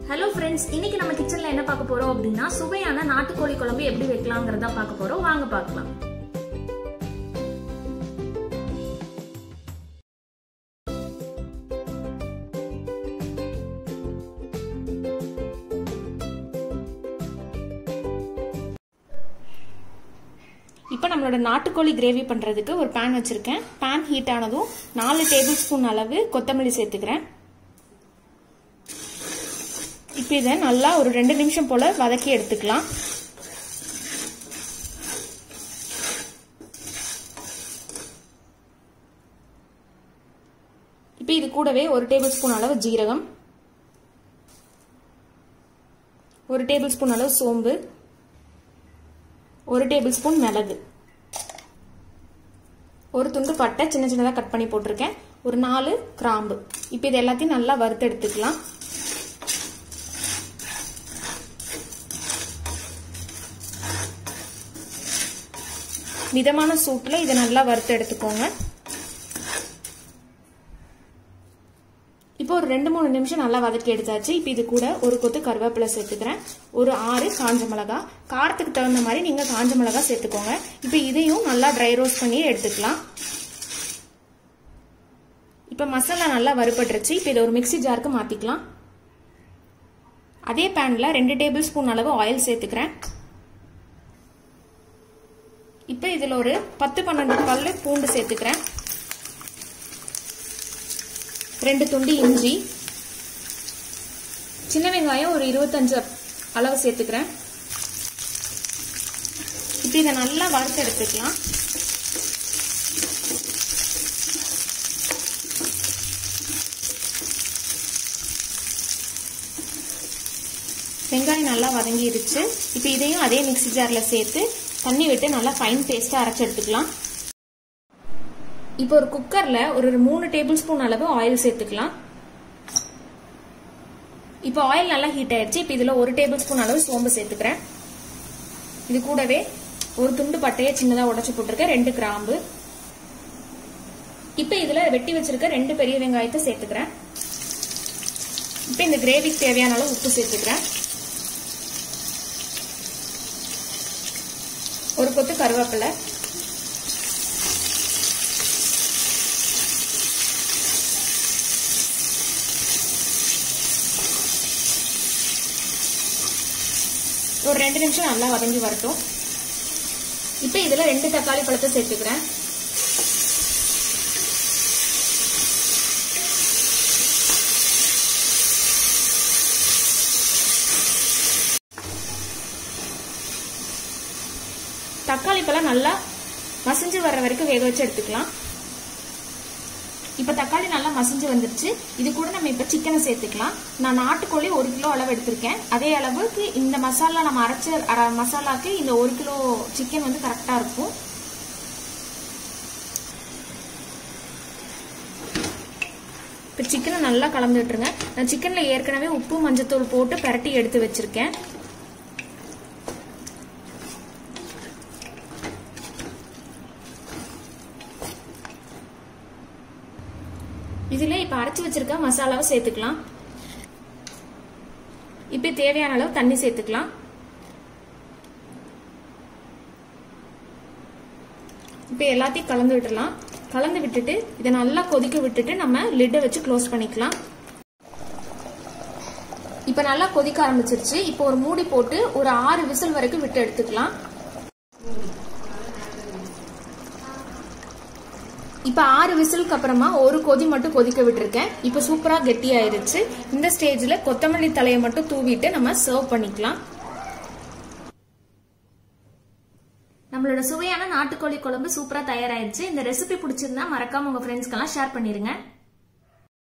hello friends இன்னைக்கு நம்ம கிச்சன்ல என்ன பார்க்க போறோம் அப்படின்னா சுவையான நாட்டுக்கோழி குழம்பு எப்படி வைக்கலாங்கிறத பார்க்க போறோம் வாங்க பார்க்கலாம் இப்போ நம்மளோட நாட்டுக்கோழி கிரேவி பண்ணுறதுக்கு ஒரு பேன் வச்சுருக்கேன் பேன் ஹீட் ஆனதும் நாலு டேபிள் ஸ்பூன் அளவு கொத்தமல்லி சேர்த்துக்கிறேன் இப்போ இதை நல்லா ஒரு ரெண்டு நிமிஷம் போல் வதக்கி எடுத்துக்கலாம் இப்போ இது கூடவே ஒரு டேபிள் ஸ்பூன் அளவு ஜீரகம் ஒரு டேபிள் ஸ்பூன் அளவு சோம்பு ஒரு டேபிள் ஸ்பூன் மிளகு ஒரு துண்டு பட்டை சின்ன சின்னதாக கட் பண்ணி போட்டிருக்கேன் ஒரு நாலு கிராம்பு இப்போ இது எல்லாத்தையும் நல்லா வறுத்து எடுத்துக்கலாம் மிதமான சூட்டில் இதை நல்லா வறுத்து எடுத்துக்கோங்க இப்போ ஒரு ரெண்டு மூணு நிமிஷம் நல்லா வதக்கி எடுத்தாச்சு இப்போ இது கூட ஒரு கொத்து கருவேப்பிலை சேர்த்துக்கிறேன் ஒரு ஆறு காஞ்ச மிளகா காரத்துக்கு தகுந்த மாதிரி நீங்கள் காஞ்ச மிளகா சேர்த்துக்கோங்க இப்போ இதையும் நல்லா ட்ரை ரோஸ்ட் பண்ணி எடுத்துக்கலாம் இப்போ மசாலா நல்லா வறுபட்டுருச்சு இப்போ இதை ஒரு மிக்சி ஜாருக்கு மாற்றிக்கலாம் அதே பேனில் ரெண்டு டேபிள் ஸ்பூன் அளவு ஆயில் சேர்த்துக்கிறேன் இப்போ இதில் ஒரு பத்து பன்னெண்டு பல்லு பூண்டு சேர்த்துக்கிறேன் ரெண்டு துண்டு இஞ்சி சின்ன வெங்காயம் ஒரு இருபத்தஞ்சு அளவு சேர்த்துக்கிறேன் இப்போ இதை நல்லா வறுத்து எடுத்துக்கலாம் வெங்காயம் நல்லா வதங்கிருச்சு இப்போ இதையும் அதே மிக்சி ஜாரில் சேர்த்து தண்ணி விட்டு நல்லா ஃபைன் பேஸ்ட்டாக அரைச்சி எடுத்துக்கலாம் இப்போ ஒரு குக்கரில் ஒரு மூணு டேபிள் ஸ்பூன் அளவு ஆயில் சேர்த்துக்கலாம் இப்போ ஆயில் நல்லா ஹீட் ஆயிடுச்சு இப்போ இதில் ஒரு டேபிள் ஸ்பூன் அளவு சோம்பு சேர்த்துக்கிறேன் இது கூடவே ஒரு துண்டு பட்டையை சின்னதாக உடச்சி போட்டிருக்கேன் ரெண்டு கிராம்பு இப்போ இதில் வெட்டி வச்சிருக்க ரெண்டு பெரிய வெங்காயத்தை சேர்த்துக்கிறேன் இப்போ இந்த கிரேவிக்கு தேவையான அளவு உப்பு சேர்த்துக்கிறேன் ஒரு கொத்து கருவேப்பிலை ஒரு ரெண்டு நிமிஷம் நல்லா வதங்கி வரட்டும் இப்போ இதில் ரெண்டு தக்காளி பழத்தை சேர்த்துக்கிறேன் தக்காளி பழம் நல்லா மசிஞ்சு வர்ற வரைக்கும் வேக வச்சு எடுத்துக்கலாம் இப்போ தக்காளி நல்லா மசிஞ்சு வந்துருச்சு இது கூட நம்ம இப்போ சிக்கனை சேர்த்துக்கலாம் நான் நாட்டுக்கோழி ஒரு கிலோ அளவு எடுத்திருக்கேன் அதே அளவுக்கு இந்த மசாலா நம்ம அரைச்ச மசாலாக்கு இந்த ஒரு கிலோ சிக்கன் வந்து கரெக்டாக இருக்கும் இப்போ சிக்கனை நல்லா கலந்து விட்டுருங்க நான் சிக்கனில் ஏற்கனவே உப்பு மஞ்சத்தூள் போட்டு பரட்டி எடுத்து வச்சிருக்கேன் இதில் இப்போ அரைச்சி வச்சிருக்க மசாலாவை சேர்த்துக்கலாம் இப்போ தேவையான அளவு தண்ணி சேர்த்துக்கலாம் இப்போ எல்லாத்தையும் கலந்து விட்டுடலாம் கலந்து விட்டுட்டு இதை நல்லா கொதிக்க விட்டுட்டு நம்ம லிட்டை வச்சு க்ளோஸ் பண்ணிக்கலாம் இப்போ நல்லா கொதிக்க ஆரம்பிச்சிருச்சு இப்போ ஒரு மூடி போட்டு ஒரு ஆறு விசில் வரைக்கும் விட்டு எடுத்துக்கலாம் இப்போ ஆறு விசிலுக்கு அப்புறமா ஒரு கொதி மட்டும் கொதிக்க விட்டுருக்கேன் இப்போ சூப்பராக கெட்டி ஆயிருச்சு இந்த ஸ்டேஜில் கொத்தமல்லி தலையை மட்டும் தூவிட்டு நம்ம சர்வ் பண்ணிக்கலாம் நம்மளோட சுவையான நாட்டுக்கோழி குழம்பு சூப்பராக தயாராயிருச்சு இந்த ரெசிபி பிடிச்சிருந்தா மறக்காம உங்க ஃப்ரெண்ட்ஸ்க்கெல்லாம் ஷேர் பண்ணிருங்க